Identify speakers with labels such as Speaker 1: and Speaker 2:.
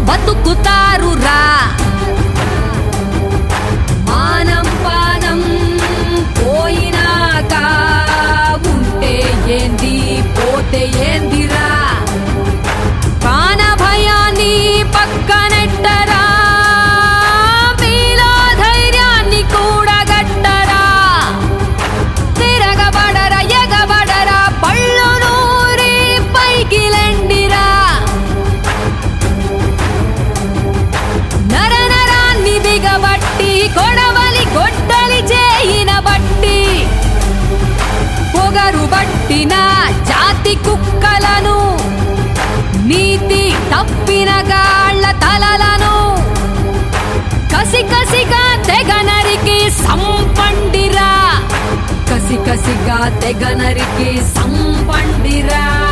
Speaker 1: బతుకుతారు రా మానం పానం పోయినాక ఉంటే ఏంది పోతే ఏందిరా ప్రాణ భయాన్ని పక్కనెట్టరా మీలో ధైర్యాన్ని కూడా గట్టరా తిరగబడరా ఎగబడరా పళ్ళు నూరి పైకి లెండిరా నరనరాన్ని దిగబట్టి కొడవలి గొడ్డలి చేయిన బట్టి పొగరు బట్టిన జాతి కుక్కలను నీతి తప్పిన గాళ్ళ తలలను కసి కసిగా తెగ నరికి సంపండిరా కసి కసిగా తెగ నరికి సంపండిరా